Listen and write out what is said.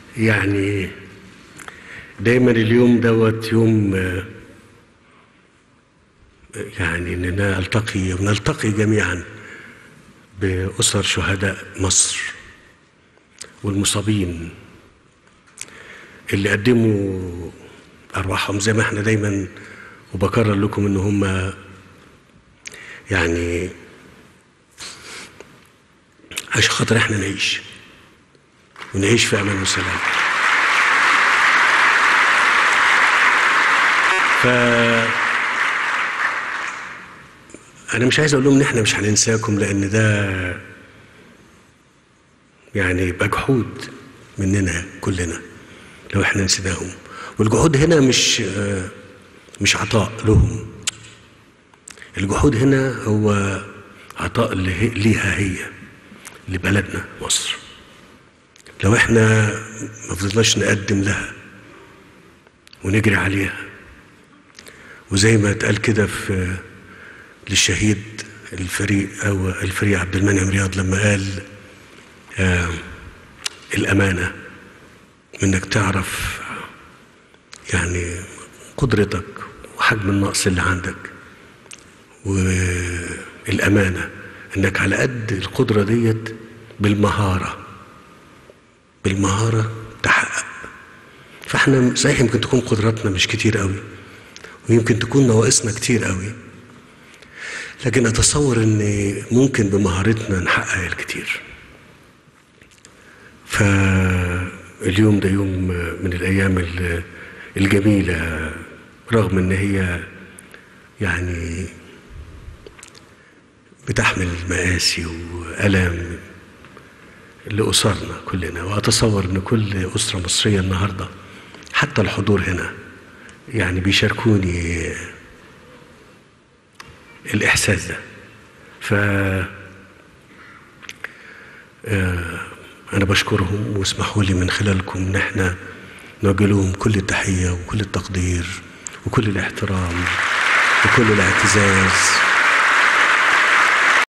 يعني دايما اليوم دوت يوم آه، يعني اننا نلتقي ونلتقي جميعا باسر شهداء مصر والمصابين اللي قدموا ارواحهم زي ما احنا دايما وبكرر لكم ان هم يعني عشان خاطر احنا نعيش ونعيش في امان وسلام ف انا مش عايز اقول لهم ان احنا مش هننساكم لان ده يعني يبقى جحود مننا كلنا لو احنا نسيناهم والجحود هنا مش آه، مش عطاء لهم الجحود هنا هو عطاء له- ليها هي لبلدنا مصر لو احنا ما فضلناش نقدم لها ونجري عليها وزي ما اتقال كده في للشهيد الفريق او الفريق عبد المنعم رياض لما قال آه الامانه انك تعرف يعني قدرتك وحجم النقص اللي عندك والامانه انك على قد القدره ديت بالمهاره بالمهاره تحقق فاحنا صحيح يمكن تكون قدراتنا مش كتير قوي ويمكن تكون نواقصنا كتير قوي لكن اتصور ان ممكن بمهارتنا نحقق الكتير فاليوم ده يوم من الايام ال- الجميله رغم ان هي يعني بتحمل مآسي وألم لأسرنا كلنا وأتصور أن كل أسرة مصرية النهاردة حتى الحضور هنا يعني بيشاركوني الإحساس ده ف آه، أنا بشكرهم واسمحوا لي من خلالكم إن احنا نوجه لهم كل التحية وكل التقدير وكل الاحترام وكل الاعتزاز